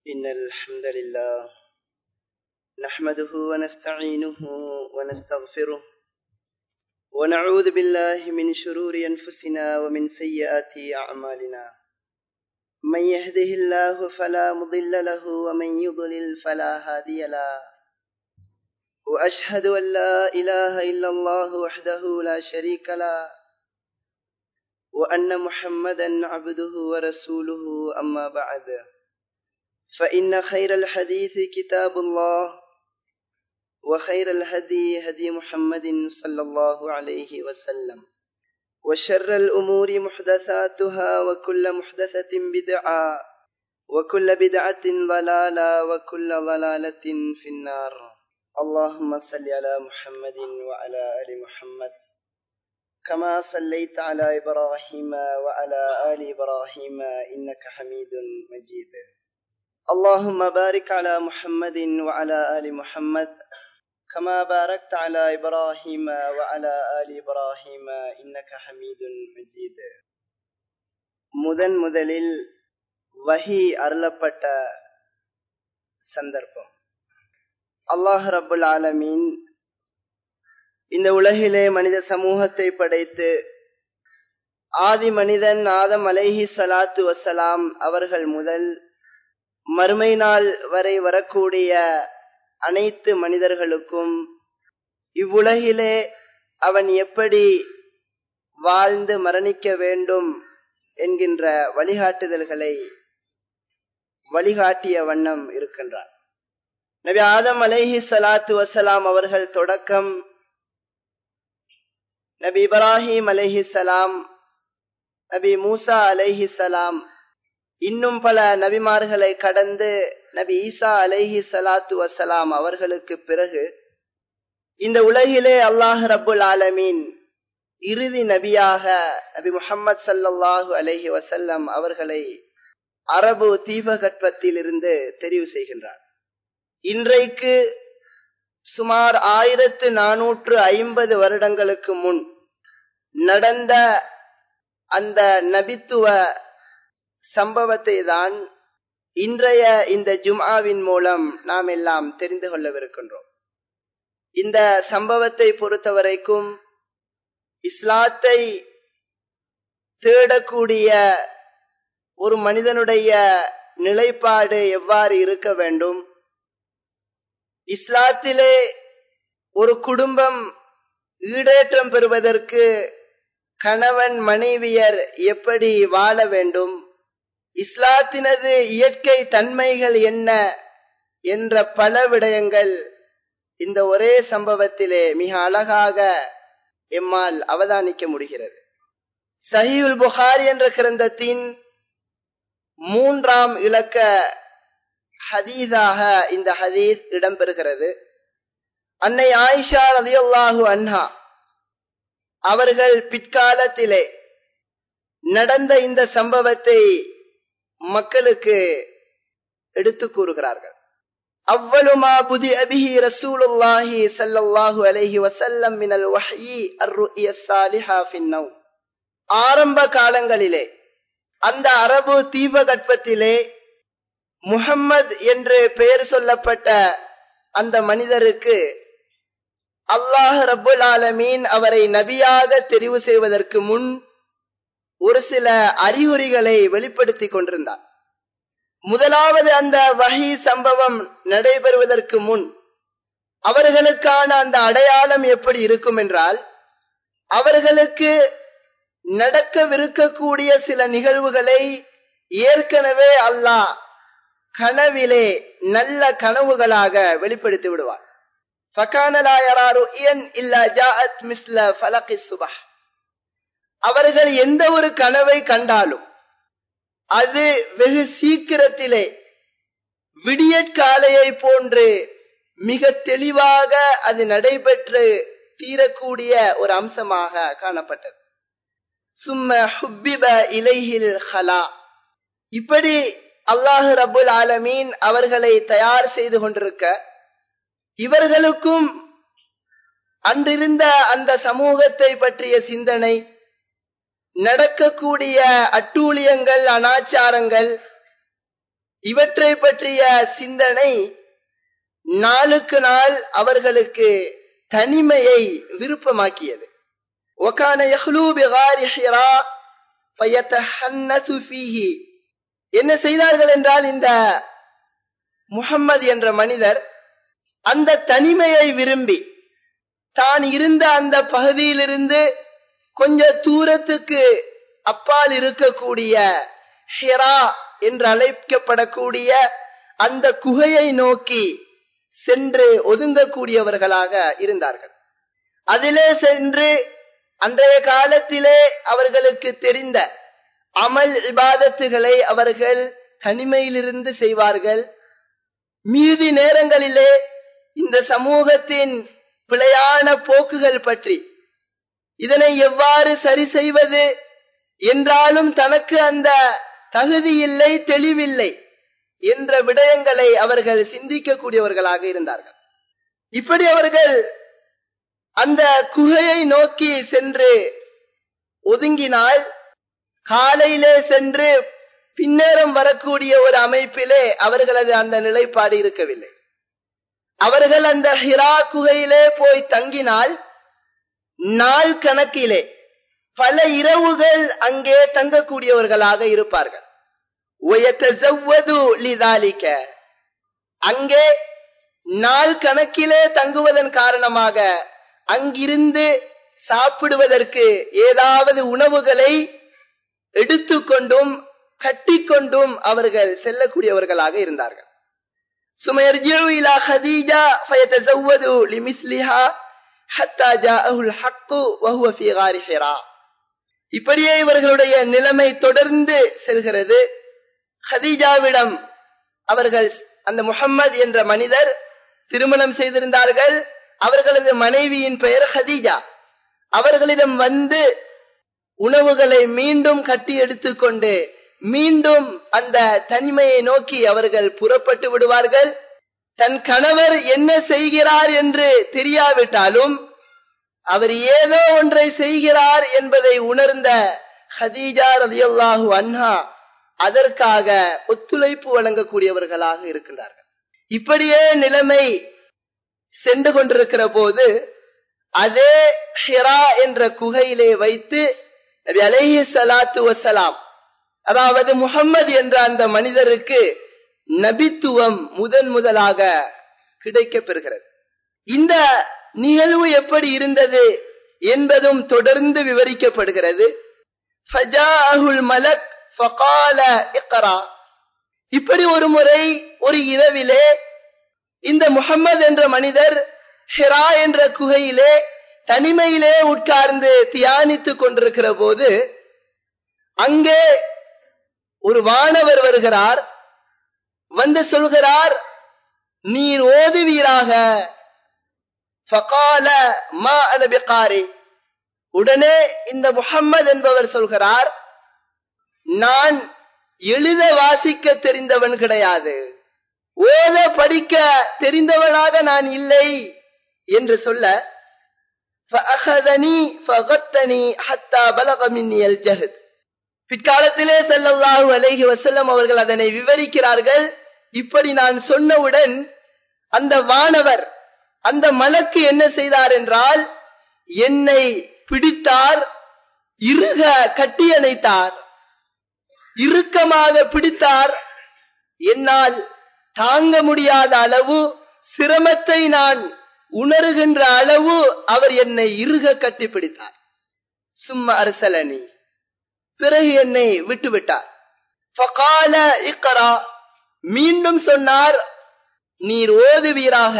إن الحمد لله نحمده ونستعينه ونستغفره ونعوذ بالله من شرور أنفسنا ومن سيئات أعمالنا من يهده الله فلا مضل له ومن يضلل فلا هادي له وأشهد أن لا إله إلا الله وحده لا شريك له وأن محمدا عبده ورسوله أما بعد فإن خير الحديث كتاب الله وخير الهدي هدي محمد صلى الله عليه وسلم وشر الأمور محدثاتها وكل محدثة بدعة وكل بدعة ضلالة وكل ضلالة في النار اللهم صل على محمد وعلى آل محمد كما صليت على إبراهيم وعلى آل إبراهيم إنك حميد مجيد اللهم بارك على محمد وعلى آل محمد كما باركت على إبراهيم وعلى آل إبراهيم إنك حميد مجيد முதன் முதலில் வஹி அருளப்பட்ட சந்தர்ப்பம் அல்லாஹ் ரபுல் ஆலமீன் இந்த உலகிலே மனித சமூகத்தை படைத்து ஆதி மனிதன் ஆதம் அலைஹி சலாத்து வசலாம் அவர்கள் முதல் மறுமை நாள் வரை வரக்கூடிய அனைத்து மனிதர்களுக்கும் இவ்வுலகிலே அவன் எப்படி வாழ்ந்து மரணிக்க வேண்டும் என்கின்ற வழிகாட்டுதல்களை வழிகாட்டிய வண்ணம் இருக்கின்றான் நபி ஆதம் அலைஹி சலாத்து வசலாம் அவர்கள் தொடக்கம் நபி இப்ராஹிம் அலைஹி சலாம் நபி மூசா அலைஹி சலாம் இன்னும் பல நபிமார்களை கடந்து நபி ஈசா அலைஹி சலாத்து வசலாம் அவர்களுக்கு பிறகு இந்த உலகிலே அல்லாஹ் ரபுல் ஆலமீன் இறுதி நபியாக நபி முகமது சல்லாஹூ அலஹி வசல்லம் அவர்களை அரபு தீபகற்பத்தில் இருந்து தெரிவு செய்கின்றார் இன்றைக்கு சுமார் ஆயிரத்து நானூற்று ஐம்பது வருடங்களுக்கு முன் நடந்த அந்த நபித்துவ சம்பவத்தை தான் இன்றைய இந்த ஜும்ஆவின் மூலம் நாம் எல்லாம் தெரிந்து கொள்ளவிருக்கின்றோம் இந்த சம்பவத்தை பொறுத்தவரைக்கும் இஸ்லாத்தை தேடக்கூடிய ஒரு மனிதனுடைய நிலைப்பாடு எவ்வாறு இருக்க வேண்டும் இஸ்லாத்திலே ஒரு குடும்பம் ஈடேற்றம் பெறுவதற்கு கணவன் மனைவியர் எப்படி வாழ வேண்டும் இஸ்லாத்தினது இயற்கை தன்மைகள் என்ன என்ற பல விடயங்கள் இந்த ஒரே சம்பவத்திலே மிக அழகாக எம்மால் அவதானிக்க முடிகிறது சஹியுல் புகாரி என்ற கிரந்தத்தின் மூன்றாம் இலக்க ஹதீதாக இந்த ஹதீஸ் இடம்பெறுகிறது அன்னை ஆயிஷா அலியல்லாஹு அன்ஹா அவர்கள் பிற்காலத்திலே நடந்த இந்த சம்பவத்தை மக்களுக்கு எடுத்து கூறுகிறார்கள் அவ்வளுமா புதி அபிஹி ரசூலுல்லாஹி சல்லல்லாஹு அலைஹி வசல்லம் மினல் வஹ்யி அர்ருஇய ஸாலிஹா ஃபின்னௌ ஆரம்ப காலங்களிலே அந்த அரபு தீபகற்பத்திலே முஹம்மது என்று பெயர் சொல்லப்பட்ட அந்த மனிதருக்கு அல்லாஹ் ரபுல் ஆலமீன் அவரை நபியாக தெரிவு செய்வதற்கு முன் ஒரு சில அறிகுறிகளை வெளிப்படுத்தி கொண்டிருந்தார் முதலாவது அந்த வகை சம்பவம் நடைபெறுவதற்கு முன் அவர்களுக்கான அந்த அடையாளம் எப்படி இருக்கும் என்றால் அவர்களுக்கு நடக்கவிருக்கக்கூடிய சில நிகழ்வுகளை ஏற்கனவே அல்லாஹ் கனவிலே நல்ல கனவுகளாக வெளிப்படுத்தி விடுவார் அவர்கள் எந்த ஒரு கனவை கண்டாலும் அது வெகு சீக்கிரத்திலே விடியற்காலையை போன்று மிக தெளிவாக அது நடைபெற்று தீரக்கூடிய ஒரு அம்சமாக காணப்பட்டது சும்ம ஹுப்பிப இலைஹில் ஹலா இப்படி அல்லாஹு ரபுல் ஆலமீன் அவர்களை தயார் செய்து கொண்டிருக்க இவர்களுக்கும் அன்றிருந்த அந்த சமூகத்தை பற்றிய சிந்தனை நடக்கக்கூடிய அட்டூழியங்கள் அனாச்சாரங்கள் இவற்றை பற்றிய சிந்தனை நாளுக்கு நாள் அவர்களுக்கு தனிமையை விருப்பமாக்கியது وكان يخلو بغار حراء فيتحنث فيه என்ன செய்தார்கள் என்றால் இந்த முகம்மது என்ற மனிதர் அந்த தனிமையை விரும்பி தான் இருந்த அந்த பகுதியிலிருந்து கொஞ்ச தூரத்துக்கு அப்பால் இருக்கக்கூடிய ஹெரா என்று அழைக்கப்படக்கூடிய அந்த குகையை நோக்கி சென்று ஒதுங்கக்கூடியவர்களாக இருந்தார்கள் அதிலே சென்று அன்றைய காலத்திலே அவர்களுக்கு தெரிந்த அமல் இபாதத்துகளை அவர்கள் தனிமையிலிருந்து செய்வார்கள் மீதி நேரங்களிலே இந்த சமூகத்தின் பிழையான போக்குகள் பற்றி இதனை எவ்வாறு சரி செய்வது என்றாலும் தனக்கு அந்த தகுதி இல்லை தெளிவில்லை என்ற விடயங்களை அவர்கள் சிந்திக்கக்கூடியவர்களாக இருந்தார்கள் இப்படி அவர்கள் அந்த குகையை நோக்கி சென்று ஒதுங்கினால் காலையிலே சென்று பின்னேரம் வரக்கூடிய ஒரு அமைப்பிலே அவர்களது அந்த நிலைப்பாடு இருக்கவில்லை அவர்கள் அந்த ஹிரா குகையிலே போய் தங்கினால் நாள் கணக்கிலே பல இரவுகள் அங்கே தங்கக்கூடியவர்களாக இருப்பார்கள் அங்கே நாள் கணக்கிலே தங்குவதன் காரணமாக அங்கிருந்து சாப்பிடுவதற்கு ஏதாவது உணவுகளை எடுத்துக்கொண்டும் கட்டிக்கொண்டும் அவர்கள் செல்லக்கூடியவர்களாக இருந்தார்கள் ثم يرجع إلى خديجة فيتزود لمثلها حتى جاءه الحق وهو في غار حراء இப்படியே இவர்களுடைய நிலைமை தொடர்ந்து செல்கிறது ஹதீஜாவிடம் அவர்கள் அந்த முகம்மது என்ற மனிதர் திருமணம் செய்திருந்தார்கள் அவர்களது மனைவியின் பெயர் ஹதீஜா அவர்களிடம் வந்து உணவுகளை மீண்டும் கட்டி எடுத்துக்கொண்டு மீண்டும் அந்த தனிமையை நோக்கி அவர்கள் புறப்பட்டு விடுவார்கள் தன் கணவர் என்ன செய்கிறார் என்று தெரியாவிட்டாலும் அவர் ஏதோ ஒன்றை செய்கிறார் என்பதை உணர்ந்த ஹதீஜா ரதியல்லாஹு அன்ஹா அதற்காக ஒத்துழைப்பு வழங்கக்கூடியவர்களாக இருக்கின்றார்கள் இப்படியே நிலைமை சென்று கொண்டிருக்கிற போது அதே ஹிரா என்ற குகையிலே வைத்து நபி அலைஹி சலாத்து வசலாம் அதாவது முகம்மது என்ற அந்த மனிதருக்கு நபித்துவம் முதன் முதலாக கிடைக்க பெறுகிறது இந்த நிகழ்வு எப்படி இருந்தது என்பதும் தொடர்ந்து விவரிக்கப்படுகிறது மலக் இப்படி ஒரு முறை ஒரு இரவிலே இந்த முகம்மது என்ற மனிதர் ஹெரா என்ற குகையிலே தனிமையிலே உட்கார்ந்து தியானித்துக் கொண்டிருக்கிற போது அங்கே ஒரு வானவர் வருகிறார் வந்து சொல்கிறார் நீர் ஓதுவீராக ஃபகால மா அனபிகாரி உடனே இந்த முகம்மது என்பவர் சொல்கிறார் நான் எழுத வாசிக்க தெரிந்தவன் கிடையாது ஓத படிக்க தெரிந்தவனாக நான் இல்லை என்று சொல்ல பிற்காலத்திலே செல்லல்லாஹு அலைஹி வசல்லம் அவர்கள் அதனை விவரிக்கிறார்கள் இப்படி நான் சொன்னவுடன் அந்த வானவர் அந்த மலக்கு என்ன செய்தார் என்றால் என்னை பிடித்தார் இறுக கட்டியணைத்தார் இறுக்கமாக பிடித்தார் என்னால் தாங்க முடியாத அளவு சிரமத்தை நான் உணர்கின்ற அளவு அவர் என்னை இறுக கட்டி பிடித்தார் சும்மா அரசலனி பிறகு என்னை விட்டுவிட்டார் ஃபகால இக்கரா மீண்டும் சொன்னார் நீர் ஓதுவீராக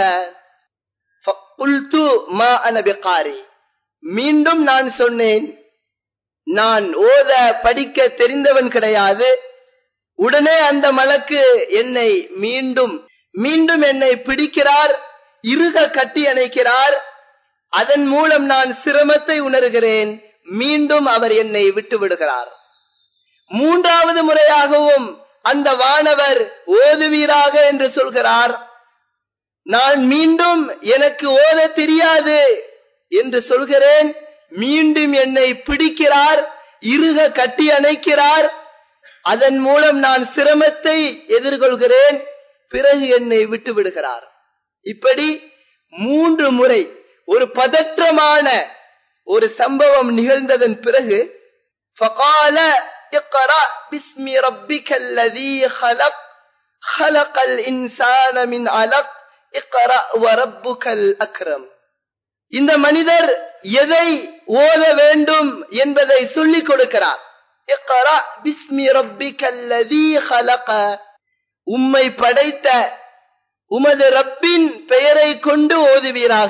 மா அனபிகாரி மீண்டும் நான் சொன்னேன் நான் ஓத படிக்க தெரிந்தவன் கிடையாது உடனே அந்த மலக்கு என்னை மீண்டும் மீண்டும் என்னை பிடிக்கிறார் இறுக கட்டி அணைக்கிறார் அதன் மூலம் நான் சிரமத்தை உணர்கிறேன் மீண்டும் அவர் என்னை விட்டு விடுகிறார் மூன்றாவது முறையாகவும் அந்த வானவர் ஓதுவீராக என்று சொல்கிறார் நான் மீண்டும் எனக்கு ஓத தெரியாது என்று சொல்கிறேன் மீண்டும் என்னை பிடிக்கிறார் இறுக கட்டி அணைக்கிறார் அதன் மூலம் நான் சிரமத்தை எதிர்கொள்கிறேன் பிறகு என்னை விட்டு விடுகிறார் இப்படி மூன்று முறை ஒரு பதற்றமான ஒரு சம்பவம் நிகழ்ந்ததன் பிறகு فقال اقرأ باسم ربك الذي خلق خلق الإنسان من علق اقرأ وربك الأكرم இந்த மனிதர் எதை ஓத வேண்டும் என்பதை சொல்லிக் கொடுக்கிறார் اقرأ باسم ربك الذي خلق உம்மை படைத்த உமது ரப்பின் பெயரை கொண்டு ஓதுவீராக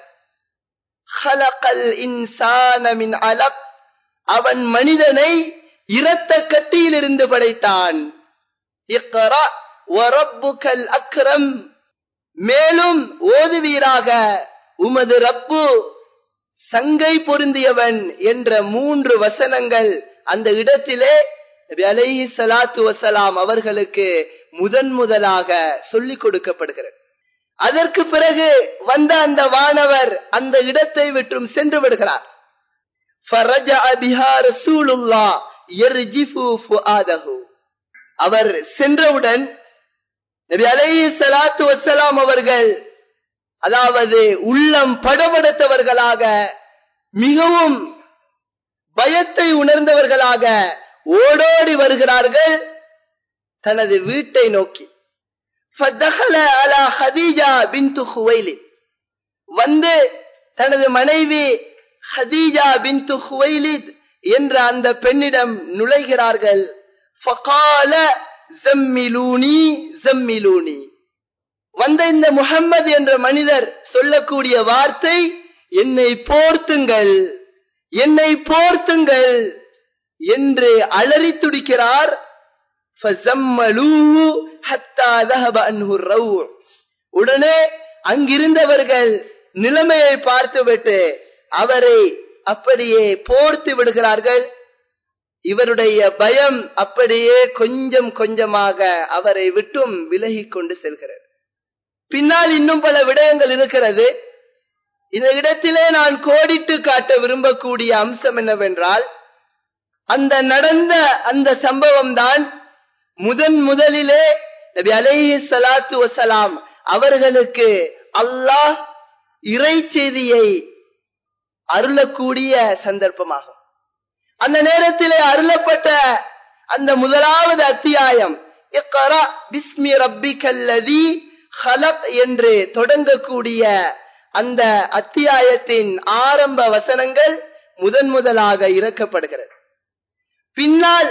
خلقல் இன்சான மின் அலக் அவன் மனிதனை இரத்த கட்டியிலிருந்து படைத்தான் இக்ரா வரப்புக்கல் அக்ரம் மேலும் ஓதுவீராக உமது ரப்பு சங்கை பொருந்தியவன் என்ற மூன்று வசனங்கள் அந்த இடத்திலே நபி அலைஹி ஸலாத்து வஸலாம் அவர்களுக்கு முதன் முதலாக சொல்லிக் கொடுக்கப்படுகிறது அதற்கு பிறகு வந்த அந்த வானவர் அந்த இடத்தை விட்டும் சென்று விடுகிறார் فرجع بها رسول الله يرجف فؤاده அவர் சென்றவுடன் நபி அலைஹி ஸலாத்து வஸலாம் அவர்கள் அதாவது உள்ளம் படபடத்தவர்களாக மிகவும் பயத்தை உணர்ந்தவர்களாக ஓடோடி வருகிறார்கள் தனது வீட்டை நோக்கி فدخل على خديجة بنت خويلد வந்து தனது மனைவி ஹதீஜா பின்து ஹுவைலித் என்ற அந்த பெண்ணிடம் நுழைகிறார்கள் ஃபகால ஜம்மிலூனி ஜம்மிலூனி வந்த இந்த முஹம்மது என்ற மனிதர் சொல்லக்கூடிய வார்த்தை என்னை போர்த்துங்கள் என்னை போர்த்துங்கள் என்று அலறி துடிக்கிறார் فَزَمَّلُوهُ حَتَّى ذَهَبَ عَنْهُ الرَّوْعُ. உடனே அங்கிருந்தவர்கள் நிலைமையை பார்த்துவிட்டு அவரை அப்படியே போர்த்து விடுகிறார்கள் இவருடைய பயம் அப்படியே கொஞ்சம் கொஞ்சமாக அவரை விட்டும் விலகிக் கொண்டு செல்கிறது பின்னால் இன்னும் பல விடயங்கள் இருக்கிறது இந்த இடத்திலே நான் கோடிட்டு காட்ட விரும்பக்கூடிய அம்சம் என்னவென்றால் அந்த நடந்த அந்த சம்பவம் தான் முதன் முதலிலே நபி அலைஹி ஸலாத்து வஸலாம் அவர்களுக்கு அல்லாஹ் இறை செய்தியை அருளக்கூடிய சந்தர்ப்பமாகும் அந்த நேரத்திலே அருளப்பட்ட அந்த முதலாவது அத்தியாயம் இக்ரா பிஸ்மி ரப்பிக்கல்லதி ஹலக் என்று தொடங்கக்கூடிய அந்த அத்தியாயத்தின் ஆரம்ப வசனங்கள் முதன் முதலாக இறக்கப்படுகிறது பின்னால்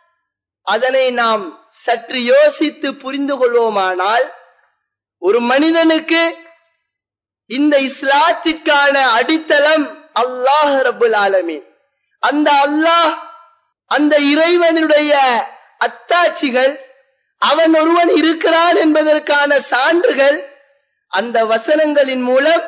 அதனை நாம் சற்று யோசித்து புரிந்து கொள்வோமானால் ஒரு மனிதனுக்கு இந்த இஸ்லாத்திற்கான அடித்தளம் அல்லாஹ் ரபுல் ஆலமீன் அந்த அல்லாஹ் அந்த இறைவனுடைய அத்தாட்சிகள் அவன் ஒருவன் இருக்கிறான் என்பதற்கான சான்றுகள் அந்த வசனங்களின் மூலம்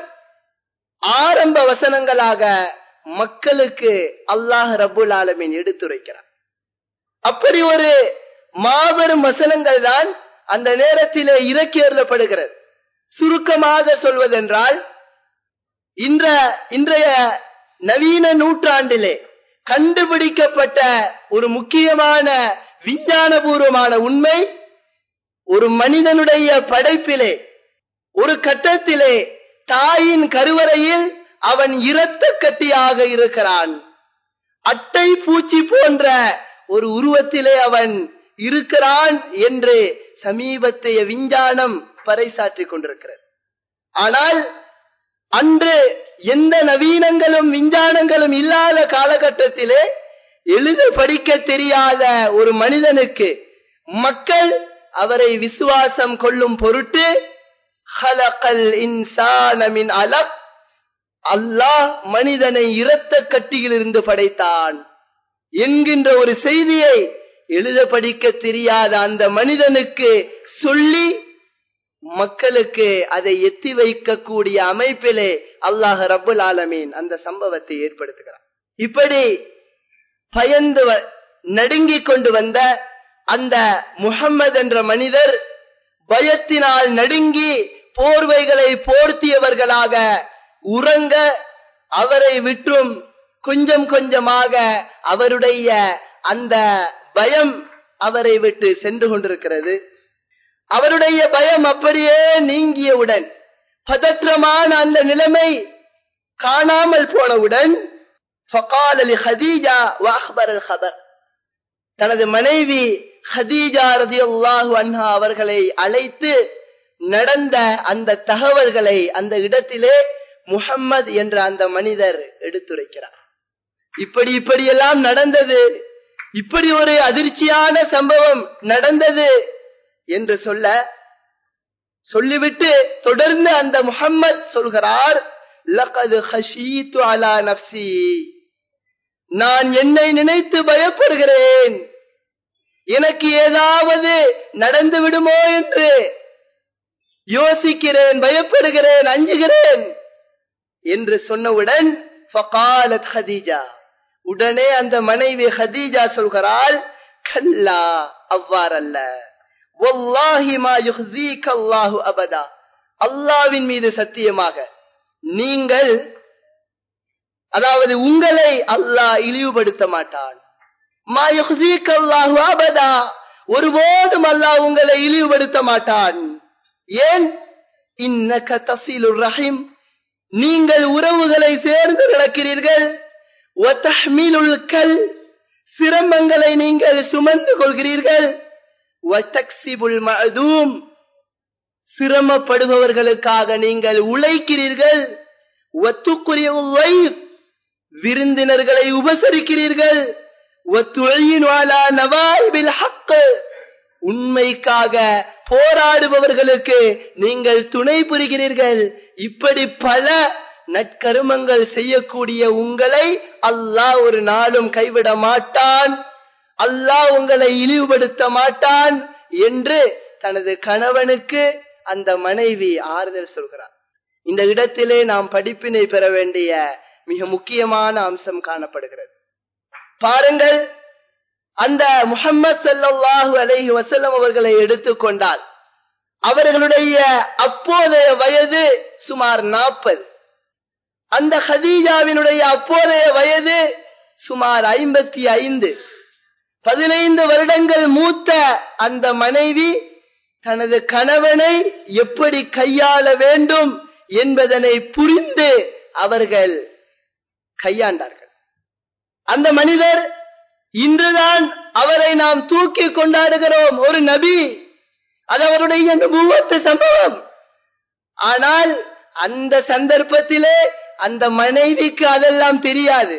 ஆரம்ப வசனங்களாக மக்களுக்கு அல்லாஹ் ரபுல் ஆலமீன் எடுத்துரைக்கிறார் அப்படி ஒரு மாபெரும் வசனங்கள் தான் அந்த நேரத்திலே இறக்கேறப்படுகிறது சுருக்கமாக சொல்வதென்றால் இன்ற இன்றைய நவீன நூற்றாண்டிலே கண்டுபிடிக்கப்பட்ட ஒரு முக்கியமான விஞ்ஞானபூர்வமான உண்மை ஒரு மனிதனுடைய படைப்பிலே ஒரு கட்டத்திலே தாயின் கருவறையில் அவன் இரத்த கட்டியாக இருக்கிறான் அட்டை பூச்சி போன்ற ஒரு உருவத்திலே அவன் இருக்கிறான் என்று சமீபத்தைய விஞ்ஞானம் பறைசாற்றிக் கொண்டிருக்கிறது ஆனால் அன்று எந்த நவீனங்களும் விஞ்ஞானங்களும் இல்லாத காலகட்டத்திலே எழுத படிக்க தெரியாத ஒரு மனிதனுக்கு மக்கள் அவரை விசுவாசம் கொள்ளும் பொருட்டு ஹலகல் இன்சானமின் அலக் அல்லாஹ் மனிதனை இரத்த கட்டியிலிருந்து படைத்தான் என்கின்ற ஒரு செய்தியை எழுத படிக்க தெரியாத அந்த மனிதனுக்கு சொல்லி மக்களுக்கு அதை எத்தி வைக்கக்கூடிய அமைப்பிலே அல்லாஹ் ரபுல் ஆலமீன் அந்த சம்பவத்தை ஏற்படுத்துகிறார் இப்படி பயந்து நடுங்கிக் கொண்டு வந்த அந்த முகம்மது என்ற மனிதர் பயத்தினால் நடுங்கி போர்வைகளை போர்த்தியவர்களாக உறங்க அவரை விட்டும் கொஞ்சம் கொஞ்சமாக அவருடைய அந்த பயம் அவரை விட்டு சென்று கொண்டிருக்கிறது அவருடைய பயம் அப்படியே நீங்கியவுடன் பதற்றமான அந்த நிலைமை காணாமல் போனவுடன் فقال لخديجة وأخبر الخبر தனது மனைவி ஹதீஜா ரதியல்லாஹு அன்ஹா அவர்களை அழைத்து நடந்த அந்த தகவல்களை அந்த இடத்திலே முஹம்மது என்ற அந்த மனிதர் எடுத்துரைக்கிறார் இப்படி இப்படியெல்லாம் நடந்தது இப்படி ஒரு அதிர்ச்சியான சம்பவம் நடந்தது என்று சொல்ல சொல்லிவிட்டு தொடர்ந்து அந்த முஹம்மத் சொல்கிறார் லகது ஹஷீத்து அலா நப்சி நான் என்னை நினைத்து பயப்படுகிறேன் எனக்கு ஏதாவது நடந்து விடுமோ என்று யோசிக்கிறேன் பயப்படுகிறேன் அஞ்சுகிறேன் என்று சொன்னவுடன் ஃபகாலத் ஹதீஜா உடனே அந்த மனைவி ஹதீஜா சொல்கிறாள் கல்லா அவ்வாறல்ல வல்லாஹி மா யுஹ்ஸீக அல்லாஹு அபதா அல்லாவின் மீது சத்தியமாக நீங்கள் அதாவது உங்களை அல்லாஹ் இழிவுபடுத்த மாட்டான் மா யுஹ்ஸீக அல்லாஹு அபதா ஒருபோதும் அல்லாஹ் உங்களை இழிவுபடுத்த மாட்டான் ஏன் இன்னக தசீலுர் ரஹீம் நீங்கள் உறவுகளை சேர்ந்து நடக்கிறீர்கள் வதஹ்மீலுல் கல் சிரமங்களை நீங்கள் சுமந்து கொள்கிறீர்கள் வதக்சிபுல் மஅதூம் சிரமப்படுபவர்களுக்காக நீங்கள் உழைக்கிறீர்கள் வத்துக்குரியுல் வைஃப் விருந்தினர்களை உபசரிக்கிறீர்கள் வத்துழியினு அலா நவாயிபில் ஹக்கு உண்மைக்காக போராடுபவர்களுக்கு நீங்கள் துணை புரிகிறீர்கள் இப்படி பல நற்கருமங்கள் செய்யக்கூடிய உங்களை அல்லாஹ் ஒரு நாளும் கைவிட மாட்டான் அல்லாஹ் உங்களை இழிவுபடுத்த மாட்டான் என்று தனது கணவனுக்கு அந்த மனைவி ஆறுதல் சொல்கிறார் இந்த இடத்திலே நாம் படிப்பினை பெற வேண்டிய மிக முக்கியமான அம்சம் காணப்படுகிறது பாருங்கள் அந்த முகம்மது சல்லாஹு அலைஹி வசல்லம் அவர்களை எடுத்துக்கொண்டால் அவர்களுடைய அப்போதைய வயது சுமார் நாற்பது அந்த ஹதீஜாவினுடைய அப்போதைய வயது சுமார் ஐம்பத்தி ஐந்து பதினைந்து வருடங்கள் மூத்த அந்த மனைவி தனது கணவனை எப்படி கையாள வேண்டும் என்பதனை புரிந்து அவர்கள் கையாண்டார்கள் அந்த மனிதர் இன்றுதான் அவரை நாம் தூக்கி கொண்டாடுகிறோம் ஒரு நபி அது அவருடைய நுபுவத்து சம்பவம் ஆனால் அந்த சந்தர்ப்பத்திலே அந்த மனைவிக்கு அதெல்லாம் தெரியாது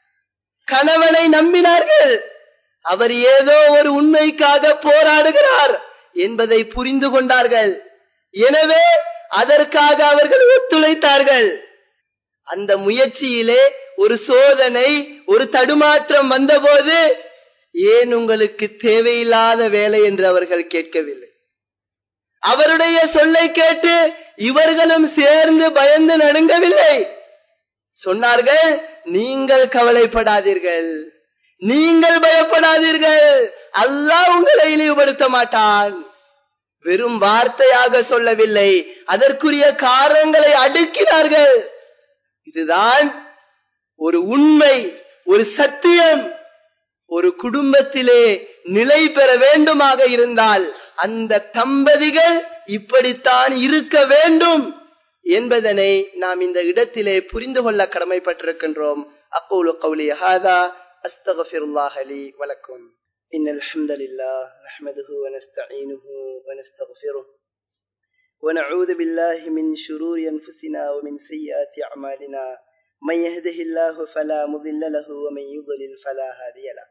கணவனை நம்பினார்கள் அவர் ஏதோ ஒரு உண்மைக்காக போராடுகிறார் என்பதை புரிந்து கொண்டார்கள் எனவே அதற்காக அவர்கள் ஒத்துழைத்தார்கள் அந்த முயற்சியிலே ஒரு சோதனை ஒரு தடுமாற்றம் வந்தபோது ஏன் உங்களுக்கு தேவையில்லாத வேலை என்று அவர்கள் கேட்கவில்லை அவருடைய சொல்லை கேட்டு இவர்களும் சேர்ந்து பயந்து நடுங்கவில்லை சொன்னார்கள் நீங்கள் கவலைப்படாதீர்கள் நீங்கள் பயப்படாதீர்கள் அல்லாஹ் உங்களை இழிவுபடுத்த மாட்டான் வெறும் வார்த்தையாக சொல்லவில்லை அதற்குரிய காரணங்களை அடுக்கினார்கள் இதுதான் ஒரு உண்மை ஒரு சத்தியம் ஒரு குடும்பத்திலே நிலை பெற வேண்டுமாக இருந்தால் அந்த தம்பதிகள் இப்படித்தான் இருக்க வேண்டும் என்பதனை நாம் இந்த இடத்திலே புரிந்து கொள்ள கடமைப்பட்டிருக்கின்றோம் அக்கூலு கௌலி ஹாதா அஸ்தகஃபிருல்லாஹ் லி வலக்கும் إن الحمد لله نحمده ونستعينه ونستغفره ونعوذ بالله من شرور أنفسنا ومن سيئات أعمالنا من يهده الله فلا مضل له ومن يضلل فلا هادي له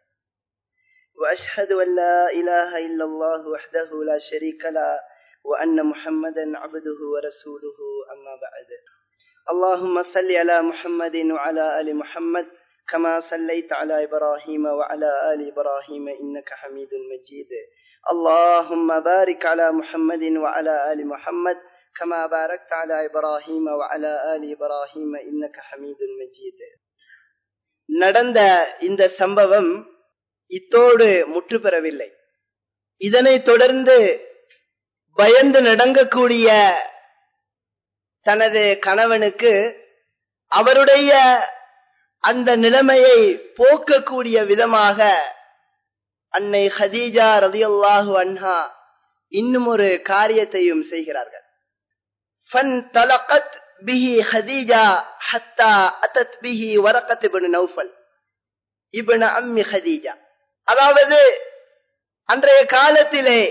وأشهد أن لا إله إلا الله وحده لا شريك له وأن محمدا عبده ورسوله أما بعد اللهم صل على محمد وعلى آل محمد كما صليت على إبراهيم وعلى آل إبراهيم إنك حميد مجيد اللهم بارك على محمد وعلى آل محمد كما باركت على إبراهيم وعلى آل إبراهيم إنك حميد مجيد நடந்த இந்த சம்பவம் இத்தோடு முற்று பெறவில்லை இதனை தொடர்ந்து பயந்து நடங்கக்கூடிய தனது கணவனுக்கு அவருடைய அந்த நிலைமையை போக்கக்கூடிய விதமாக அன்னை ஹதீஜா ரதியல்லாஹு அன்ஹா இன்னும் ஒரு காரியத்தையும் செய்கிறார்கள் فانطلقت به خديجة حتى أتت به ورقة بن نوفل ابن أم خديجة அதாவது அன்றைய காலத்திலே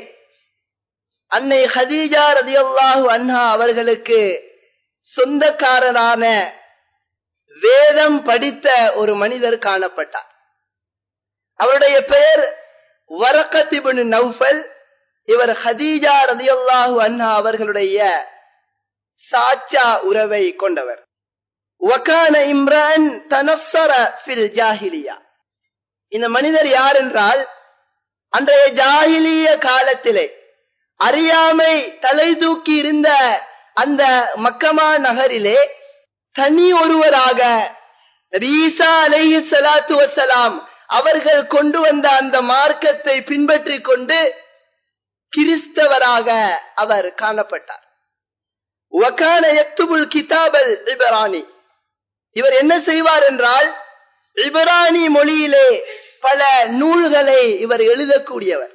அன்னை ஹதீஜா ரதியல்லாஹு அன்ஹா அவர்களுக்கு சொந்தக்காரரான வேதம் படித்த ஒரு மனிதர் காணப்பட்டார் அவருடைய பெயர் வரக்கத்திபின் நௌஃபல் இவர் ஹதீஜா ரதியல்லாஹு அன்ஹா அவர்களுடைய சாச்சா உறவை கொண்டவர் வகான இம்ரான் தனசர ஃபில் ஜாஹிலியா இந்த மனிதர் யார் என்றால் அன்றைய ஜாகிலிய காலத்திலே அறியாமை தலை தூக்கி இருந்த அந்த மக்கமா நகரிலே தனி ஒருவராக ரீசா அலைஹி சலாத்து வசலாம் அவர்கள் கொண்டு வந்த அந்த மார்க்கத்தை பின்பற்றிக் கொண்டு கிறிஸ்தவராக அவர் காணப்பட்டார் வக்கான எக்துபுல் கிதாபல் இபரானி இவர் என்ன செய்வார் என்றால் இபரானி மொழியிலே பல நூல்களை இவர் எழுதக்கூடியவர்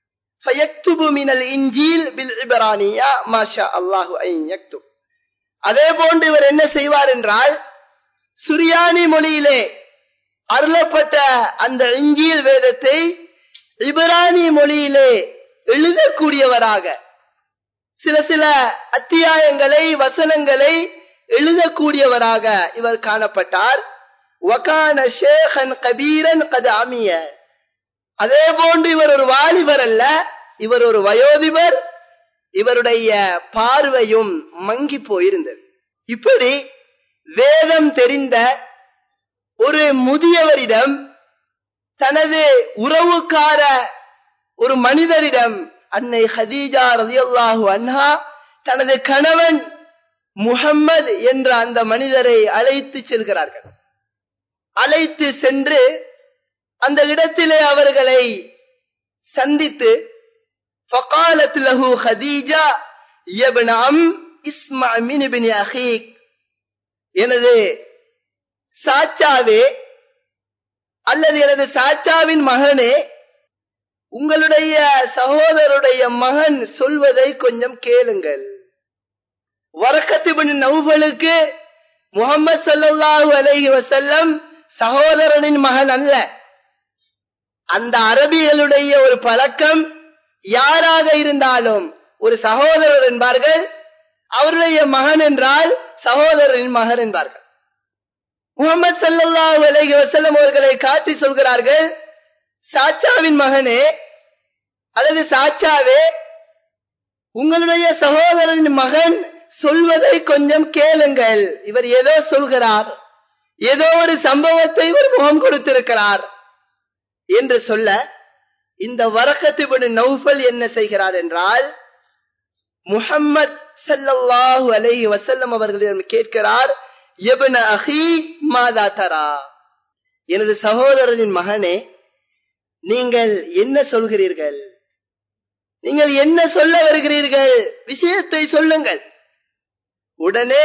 மினல் இன்ஜீல் பில் இபரானியா மாஷா அல்லாஹு யக்துப் அதே போன்று இவர் என்ன செய்வார் என்றால் சுரியானி மொழியிலே அருளப்பட்ட அந்த இஞ்சியல் வேதத்தை இபரானி மொழியிலே எழுதக்கூடியவராக சில சில அத்தியாயங்களை வசனங்களை எழுதக்கூடியவராக இவர் காணப்பட்டார் வகான ஷேகன் கபீரன் கது அமிய அதே போன்று இவர் ஒரு வாலிபர் அல்ல இவர் ஒரு வயோதிபர் இவருடைய பார்வையும் மங்கி போயிருந்தது இப்படி வேதம் தெரிந்த ஒரு முதியவரிடம் தனது உறவுக்கார ஒரு மனிதரிடம் அன்னை ஹதீஜா ரலியல்லாஹு அன்ஹா தனது கணவன் முகம்மது என்ற அந்த மனிதரை அழைத்து செல்கிறார்கள் அழைத்து சென்று அந்த இடத்திலே அவர்களை சந்தித்து فقالت له خديجة يا ابن عم اسمع من ابن أخيك எனது சாச்சாவே அல்லது எனது சாச்சாவின் மகனே உங்களுடைய சகோதரருடைய மகன் சொல்வதை கொஞ்சம் கேளுங்கள் வரக்கத்துபின் நௌபலுக்கு முகமது சல்லாஹூ அலைஹி வசல்லம் சகோதரனின் மகன் அல்ல அந்த அரபிகளுடைய ஒரு பழக்கம் யாராக இருந்தாலும் ஒரு சகோதரர் என்பார்கள் அவருடைய மகன் என்றால் சகோதரரின் மகன் என்பார்கள் முகமது சல்லாஹூ அலைஹி வசல்லம் அவர்களை காட்டி சொல்கிறார்கள் சாச்சாவின் மகனே அல்லது சாச்சாவே உங்களுடைய சகோதரனின் மகன் சொல்வதை கொஞ்சம் கேளுங்கள் இவர் ஏதோ சொல்கிறார் ஏதோ ஒரு சம்பவத்தை இவர் முகம் கொடுத்திருக்கிறார் என்று சொல்ல இந்த வரக்கத்துபடி நௌஃபல் என்ன செய்கிறார் என்றால் முஹம்மத் சல்லல்லாஹு அலைஹி வசல்லம் அவர்களிடம் கேட்கிறார் எபன அஹி மாதா தரா எனது சகோதரனின் மகனே நீங்கள் என்ன சொல்கிறீர்கள் நீங்கள் என்ன சொல்ல வருகிறீர்கள் விஷயத்தை சொல்லுங்கள் உடனே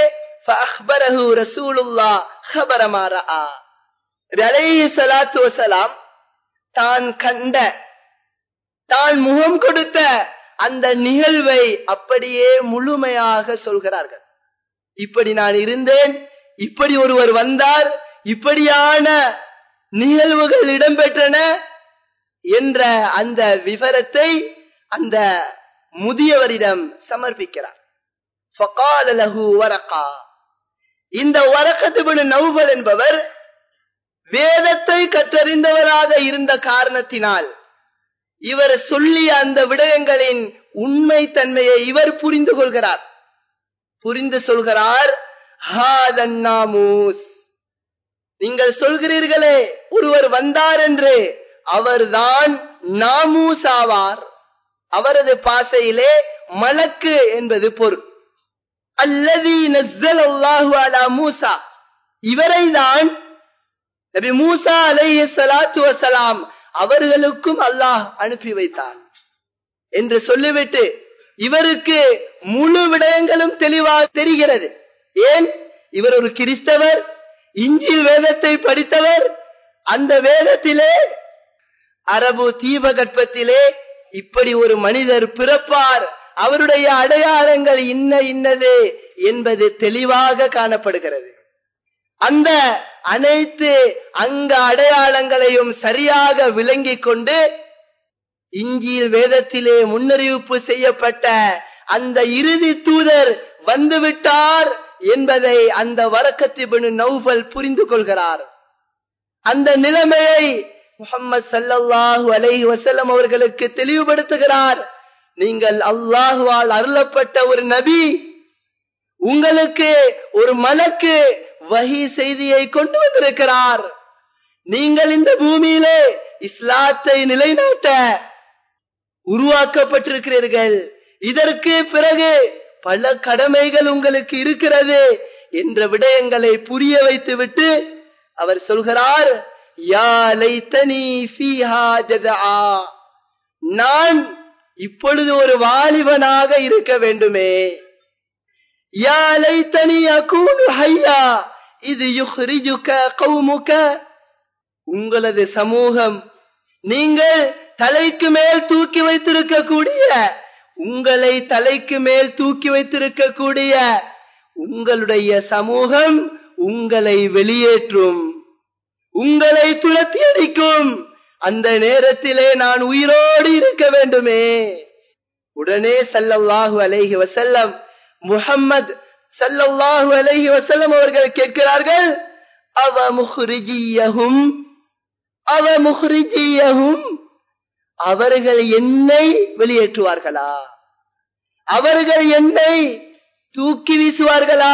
ரசூலுல்லா சலாத்து வசலாம் தான் கண்ட தான் முகம் கொடுத்த அந்த நிகழ்வை அப்படியே முழுமையாக சொல்கிறார்கள் இப்படி நான் இருந்தேன் இப்படி ஒருவர் வந்தார் இப்படியான நிகழ்வுகள் இடம்பெற்றன என்ற அந்த விவரத்தை அந்த முதியவரிடம் சமர்ப்பிக்கிறார் இந்த வரக்கத்துபடு நௌபல் என்பவர் வேதத்தை கற்றறிந்தவராக இருந்த காரணத்தினால் இவர் சொல்லிய அந்த விடயங்களின் உண்மை தன்மையை இவர் புரிந்து கொள்கிறார் புரிந்து சொல்கிறார் நீங்கள் சொல்கிறீர்களே ஒருவர் வந்தார் என்று அவர்தான் நாமூசாவார் அவரது பாசையிலே மலக்கு என்பது பொருள் அல்லதி நஸ்ஸலல்லாஹு அலா மூசா இவரை தான் நபி மூசா அலைஹி ஸலாத்து வஸலாம் அவர்களுக்கும் அல்லாஹ் அனுப்பி வைத்தான் என்று சொல்லிவிட்டு இவருக்கு முழு விடயங்களும் தெளிவாக தெரிகிறது ஏன் இவர் ஒரு கிறிஸ்தவர் இஞ்சில் வேதத்தை படித்தவர் அந்த வேதத்திலே அரபு தீபகற்பத்திலே இப்படி ஒரு மனிதர் பிறப்பார் அவருடைய அடையாளங்கள் இன்ன இன்னது என்பது தெளிவாக காணப்படுகிறது அந்த அனைத்து அங்க அடையாளங்களையும் சரியாக விளங்கிக் கொண்டு இஞ்சியில் வேதத்திலே முன்னறிவிப்பு செய்யப்பட்ட அந்த இறுதி தூதர் வந்துவிட்டார் என்பதை அந்த வரக்கத்திபனு நௌபல் புரிந்து கொள்கிறார் அந்த நிலைமையை முகமது சல்லல்லாஹு அலைஹி வசல்லம் அவர்களுக்கு தெளிவுபடுத்துகிறார் நீங்கள் அல்லாஹுவால் அருளப்பட்ட ஒரு நபி உங்களுக்கு ஒரு மலக்கு வகி செய்தியை கொண்டு வந்திருக்கிறார் நீங்கள் இந்த பூமியிலே இஸ்லாத்தை நிலைநாட்ட உருவாக்கப்பட்டிருக்கிறீர்கள் இதற்கு பிறகு பல கடமைகள் உங்களுக்கு இருக்கிறது என்ற விடயங்களை புரிய வைத்துவிட்டு அவர் சொல்கிறார் யா லைத்தனி ஃபீஹா ஜதஆ நான் இப்பொழுது ஒரு வாலிபனாக இருக்க வேண்டுமே யா லைத்தனி அகூனு ஹய்யா இது யுஹ்ரிஜுக கௌமுக உங்களது சமூகம் நீங்கள் தலைக்கு மேல் தூக்கி வைத்திருக்கக்கூடிய உங்களை தலைக்கு மேல் தூக்கி வைத்திருக்கக்கூடிய உங்களுடைய சமூகம் உங்களை வெளியேற்றும் உங்களை துரத்தி அடிக்கும் அந்த நேரத்திலே நான் உயிரோடு இருக்க வேண்டுமே உடனே சல்லல்லாஹு அலைஹி வசல்லம் முஹம்மத் சல்லல்லாஹு அலைஹி வசல்லம் அவர்கள் கேட்கிறார்கள் அவ முஹ்ரிஜியஹும் அவ முஹ்ரிஜியஹும் அவர்கள் என்னை வெளியேற்றுவார்களா அவர்கள் என்னை தூக்கி வீசுவார்களா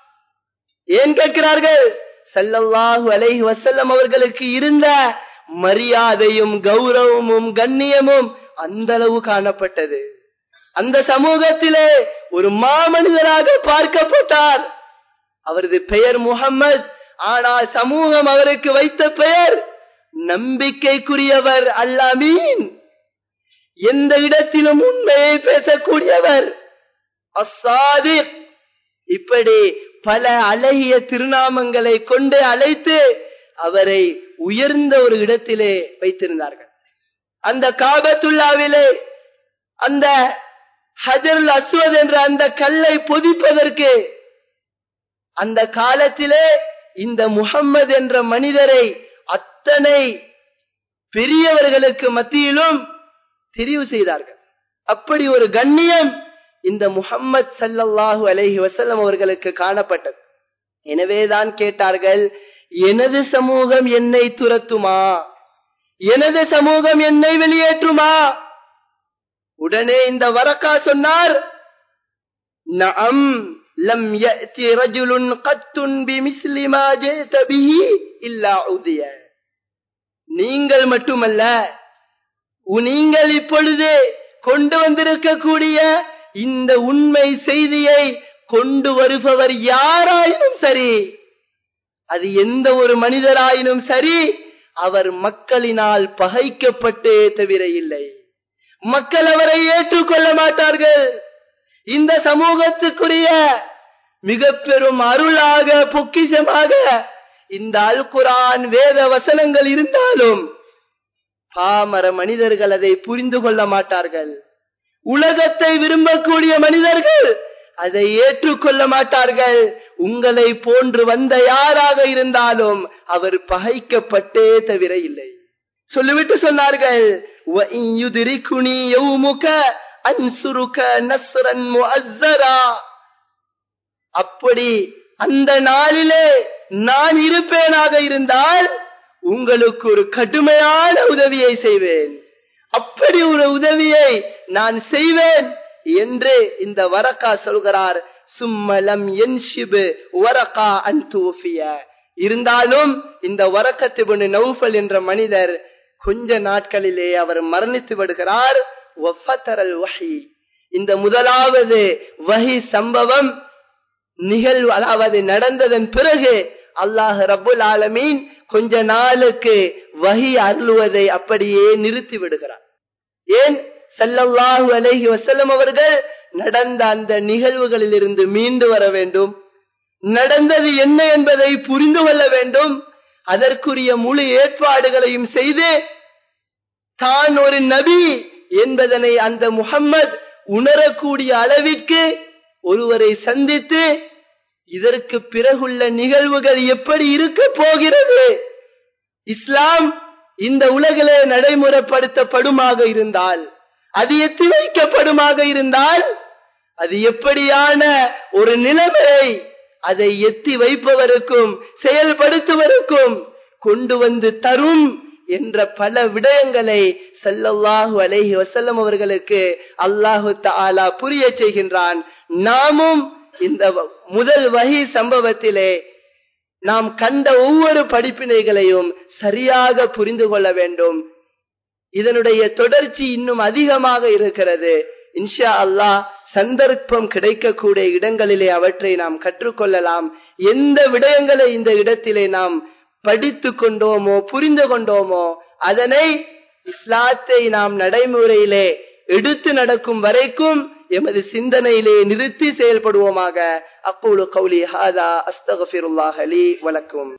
ஏன் கேட்கிறார்கள் சல்லல்லாஹு அலைஹி வசல்லம் அவர்களுக்கு இருந்த மரியாதையும் கௌரவமும் கண்ணியமும் அந்த அளவு காணப்பட்டது அந்த சமூகத்திலே ஒரு மாமனிதராக பார்க்கப்பட்டார் அவரது பெயர் முகம்மது ஆனால் சமூகம் அவருக்கு வைத்த பெயர் நம்பிக்கைக்குரியவர் அல்லாமீன் எந்த இடத்திலும் உண்மையை பேசக்கூடியவர் அசாதி இப்படி பல அழகிய திருநாமங்களை கொண்டு அழைத்து அவரை உயர்ந்த ஒரு இடத்திலே வைத்திருந்தார்கள் அந்த காபத்துல்லாவிலே அந்த ஹஜருல் அஸ்வத் என்ற அந்த கல்லை பொதிப்பதற்கு அந்த காலத்திலே இந்த முகம்மது என்ற மனிதரை அத்தனை பெரியவர்களுக்கு மத்தியிலும் தெரிவு செய்தார்கள் அப்படி ஒரு கண்ணியம் இந்த முகம்மது சல்லல்லாஹு அலைஹி வசல்லம் அவர்களுக்கு காணப்பட்டது எனவேதான் கேட்டார்கள் எனது சமூகம் என்னை துரத்துமா எனது சமூகம் என்னை வெளியேற்றுமா உடனே இந்த வரக்கா சொன்னார் நஅம் லம் யஅதி ரஜுலுன் கத்துன் பிமிஸ்லி மா ஜித பிஹி இல்லா உதிய நீங்கள் மட்டுமல்ல நீங்கள் இப்பொழுது கொண்டு வந்திருக்கக்கூடிய இந்த உண்மை செய்தியை கொண்டு வருபவர் யாராயினும் சரி அது எந்த ஒரு மனிதராயினும் சரி அவர் மக்களினால் பகைக்கப்பட்டே தவிர இல்லை மக்கள் அவரை ஏற்றுக்கொள்ள மாட்டார்கள் இந்த சமூகத்துக்குரிய மிக பெரும் அருளாக பொக்கிஷமாக இந்த அல் குரான் வேத வசனங்கள் இருந்தாலும் பாமர மனிதர்கள் அதை புரிந்து கொள்ள மாட்டார்கள் உலகத்தை விரும்பக்கூடிய மனிதர்கள் அதை ஏற்றுக்கொள்ள மாட்டார்கள் உங்களை போன்று வந்த யாராக இருந்தாலும் அவர் பகைக்கப்பட்டே தவிர இல்லை சொல்லிவிட்டு சொன்னார்கள் அப்படி அந்த நாளிலே நான் இருப்பேனாக இருந்தால் உங்களுக்கு ஒரு கடுமையான உதவியை செய்வேன் அப்படி ஒரு உதவியை நான் செய்வேன் என்று இந்த வரக்கா சொல்கிறார் சும்மலம் என்ஷிபு வரக்கா அன்தூஃபிய இருந்தாலும் இந்த வரக்கத்திபுனு நௌஃபல் என்ற மனிதர் கொஞ்ச நாட்களிலே அவர் மரணித்து விடுகிறார் வஹி இந்த முதலாவது வஹி சம்பவம் நிகழ்வு அதாவது நடந்ததன் பிறகு அல்லாஹ் ரபுல் ஆலமீன் கொஞ்ச நாளுக்கு வகி அருளுவதை அப்படியே நிறுத்தி விடுகிறார் ஏன் சல்லல்லாஹு அலைஹி வசல்லம் அவர்கள் நடந்த அந்த நிகழ்வுகளில் இருந்து மீண்டு வர வேண்டும் நடந்தது என்ன என்பதை புரிந்து கொள்ள வேண்டும் அதற்குரிய முழு ஏற்பாடுகளையும் செய்து தான் ஒரு நபி என்பதனை அந்த முகம்மது உணரக்கூடிய அளவிற்கு ஒருவரை சந்தித்து இதற்கு பிறகுள்ள நிகழ்வுகள் எப்படி இருக்க போகிறது இஸ்லாம் இந்த உலகிலே நடைமுறைப்படுத்தப்படுமாக இருந்தால் அது எத்தி வைக்கப்படுமாக இருந்தால் அது எப்படியான ஒரு நிலைமையை அதை எத்தி வைப்பவருக்கும் செயல்படுத்துவருக்கும் கொண்டு வந்து தரும் என்ற பல விடயங்களை சல்லல்லாஹு அலைஹி வசல்லம் அவர்களுக்கு அல்லாஹு தாலா புரிய செய்கின்றான் நாமும் இந்த முதல் வகி சம்பவத்திலே நாம் கண்ட ஒவ்வொரு படிப்பினைகளையும் சரியாக புரிந்து கொள்ள வேண்டும் இதனுடைய தொடர்ச்சி இன்னும் அதிகமாக இருக்கிறது இன்ஷா அல்லாஹ் சந்தர்ப்பம் கிடைக்கக்கூடிய இடங்களிலே அவற்றை நாம் கற்றுக்கொள்ளலாம் எந்த விடயங்களை இந்த இடத்திலே நாம் படித்து கொண்டோமோ புரிந்து கொண்டோமோ அதனை இஸ்லாத்தை நாம் நடைமுறையிலே எடுத்து நடக்கும் வரைக்கும் எமது சிந்தனையிலே நிறுத்தி செயல்படுவோமாக அப்போது கௌலி ஹாதா அஸ்தகபிருல்லாஹ் அலி வலக்கும்